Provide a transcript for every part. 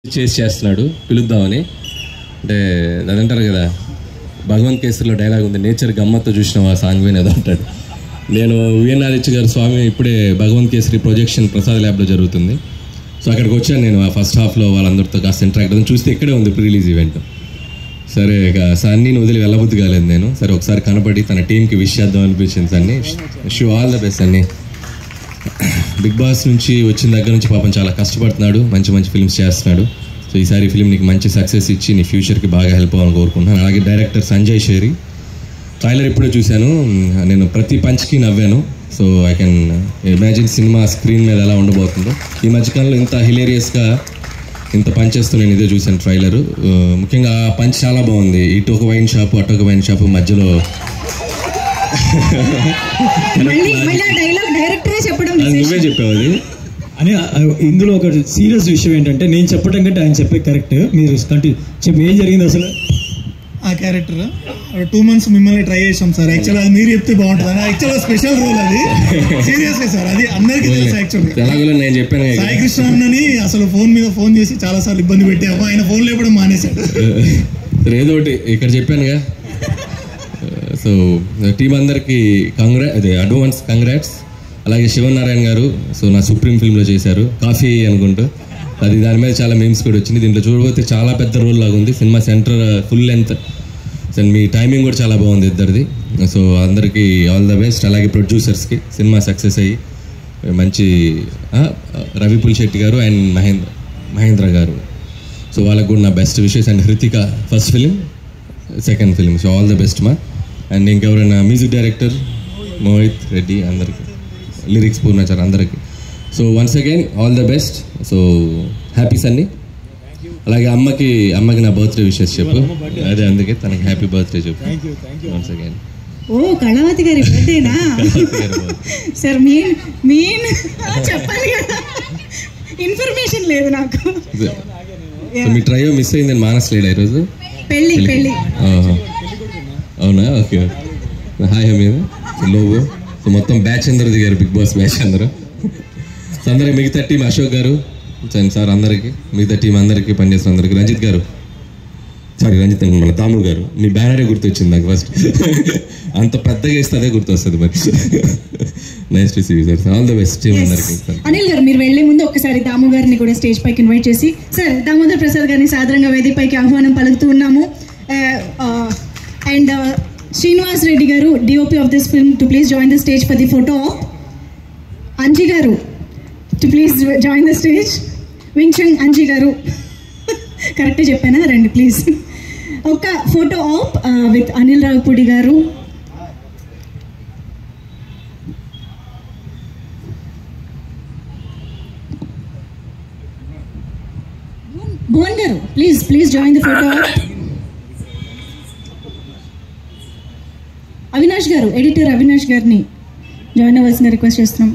చేసి చేస్తున్నాడు పిలుద్దామని అంటే అదంటారు కదా భగవంత్ కేసరిలో డైలాగ్ ఉంది నేచర్ గమ్మత్తు చూసిన ఆ సాంగ్ విని ఏదో అంటాడు నేను విఎన్ఆర్హెచ్ గారు స్వామి ఇప్పుడే భగవంత్ కేసరి ప్రొజెక్షన్ ప్రసాద్ ల్యాబ్లో జరుగుతుంది సో అక్కడికి వచ్చాను నేను ఆ ఫస్ట్ హాఫ్లో వాళ్ళందరితో కాస్త ఇంటరాక్ట్ అవుతాను చూస్తే ఇక్కడే ఉంది ప్రీ రిలీజ్ ఈవెంట్ సరే ఇక సన్నీని వదిలి వెళ్ళబుద్ధి కాలేదు నేను సరే ఒకసారి కనపడి తన టీంకి విష్ చేద్దాం అనిపించింది సన్నీ షూ all the best Sunny Bigg Boss నుంచి వచ్చిన దగ్గర నుంచి పాపం చాలా కష్టపడుతున్నాడు మంచి మంచి ఫిల్మ్స్ చేస్తున్నాడు సో ఈసారి ఫిల్మ్ నీకు మంచి సక్సెస్ ఇచ్చి నీ ఫ్యూచర్కి బాగా హెల్ప్ అవ్వాలని కోరుకుంటున్నాను అలాగే డైరెక్టర్ సంజయ్ షేరి ట్రైలర్ ఇప్పుడే చూశాను నేను ప్రతి పంచ్కి నవ్వాను so I can imagine cinema screen మీద ఎలా ఉండబోతుందో ఈ మధ్యకాలంలో ఇంత హిలేరియస్గా ఇంత పంచ్ చేస్తూ నేను ఇదే చూశాను ట్రైలరు ముఖ్యంగా ఆ పంచ్ చాలా బాగుంది ఇటు ఒక వైన్ షాపు అటు ఒక వైన్ షాపు మధ్యలో మళ్ళీ మళ్ళీ ఆ డైలాగ్ డైరెక్టరే చెప్పడం అది నువ్వే చెప్పావు అది అని ఆ, ఇందులో ఒక సీరియస్ విషయం ఏంటంటే నేను చెప్పడం కంటే ఆయన చెప్పే కరెక్ట్ మీరు కంటిన్యూ చెప్పి ఏం జరిగింది అసలు ఆ క్యారెక్టర్ టూ మంత్స్ మిమ్మల్ని ట్రై చేసాం సార్ యాక్చువల్ అది మీరు చెప్తే బాగుంటుంది యాక్చువల్ స్పెషల్ రోల్ అది సీరియస్ గా సార్ అది అందరికీ తెలుసు యాక్చువల్ ఎలాగో నేను చెప్పాను కదా. సాయి కృష్ణ అన్నని అసలు ఫోన్ మీద ఫోన్ చేసి చాలా సార్లు ఇబ్బంది పెట్టాము ఆయన ఫోన్ లేపడం మానేశాడు సరే, ఏదో ఒకటి ఇక్కడ చెప్పానుగా సో టీం అందరికి కంగ్రా అదే అడ్వాన్స్ కంగ్రాట్స్ అలాగే శివనారాయణ గారు సో నా సుప్రీం ఫిల్మ్లో చేశారు కాఫీ అనుకుంటూ అది దాని మీద చాలా మేమ్స్ కూడా వచ్చింది దీంట్లో చూడబోతే చాలా పెద్ద రోల్ లాగా ఉంది cinema centre full length so మీ టైమింగ్ కూడా చాలా బాగుంది ఇద్దరిది సో అందరికీ ఆల్ ద బెస్ట్ అలాగే ప్రొడ్యూసర్స్కి సినిమా సక్సెస్ అయ్యి మంచి ఆ, రవి పులిశెట్టి గారు అండ్ మహేంద్ర మహేంద్ర గారు సో వాళ్ళకు కూడా నా best wishes and Hrithika first film second film so all the best మా అండ్ ఇంకెవరైనా మ్యూజిక్ డైరెక్టర్ మోహిత్ రెడ్డి అందరికి లిరిక్స్ పూర్ణాచార్ అందరికి so once again all the best so happy Sunny అలాగే అమ్మకి అమ్మకి నా బర్త్డే విషెస్ చెప్పు అదే అందుకే తనకి హ్యాపీ బర్త్డే చెప్పు వన్స్ అగైన్ ఓ కళావతి గారి బర్త్డేనా సార్ మీన్ మీన్ చెప్పాలి కదా ఇన్ఫర్మేషన్ లేదు నాకు సో మీ ట్రయో మిస్ అయిందని మానసలేడా ఈరోజు పెళ్ళి పెళ్ళి ఆహా. అవునా ఓకే హాయ్ మీద లోగో సో మొత్తం బ్యాచ్ అందరూ దిగారు బిగ్ బాస్ బ్యాచ్ అందరూ సో అందరికి మిగతా టీం అశోక్ గారు చంద్ సార్ అందరికి మిగతా టీం అందరికి పనిచేస్తున్న అందరికి రంజిత్ గారు సారీ రంజిత్ అంటున్నా, మన తాము గారు మీ బ్యానరే గుర్తొచ్చింది నాకు ఫస్ట్ అంత పెద్దగా ఇస్తే అదే గుర్తొస్తుంది మరి nice to see sir all the best team అందరికి అనిల్ గారు మీరు వెళ్లే ముందు ఒకసారి దాము గారిని కూడా స్టేజ్ పైకి ఇన్వైట్ చేసి సార్ దామోదర్ ప్రసాద్ గారిని సాధారణంగా వేదికపైకి ఆహ్వానం పలుకుతూ ఉన్నాము అండ్ శ్రీనివాస్ రెడ్డి గారు DOP of this film to please join the stage for the photo Anji గారు to please join the stage వింగ్చంగ్ అంజీ గారు కరెక్ట్ చెప్పానా రండి ప్లీజ్ ఒక photo of with Anil Ravipudi గారు భువన్ గారు please please join the photo Avinash గారు ఎడిటర్ అవినాష్ గారిని జాయిన్ అవ్వాల్సిన రిక్వెస్ట్ చేస్తున్నాం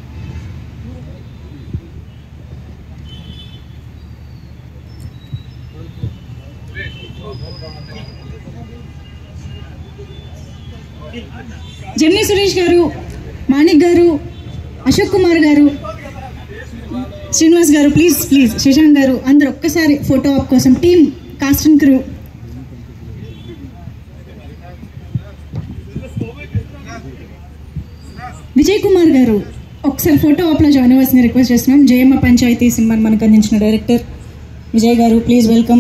జమ్ని సురేష్ గారు మాణిక్ గారు అశోక్ కుమార్ గారు శ్రీనివాస్ గారు ప్లీజ్ ప్లీజ్ శశాంక్ గారు అందరు ఒక్కసారి ఫోటో ఆప్ కోసం team cast and crew Vijay Kumar గారు ఒకసారి ఫోటో ఆప్లో జాయిన్ అవ్వాల్సిన రిక్వెస్ట్ చేస్తున్నాం జయమ్మ పంచాయతీ సినిమాని మనకు అందించిన డైరెక్టర్ విజయ్ గారు ప్లీజ్ వెల్కమ్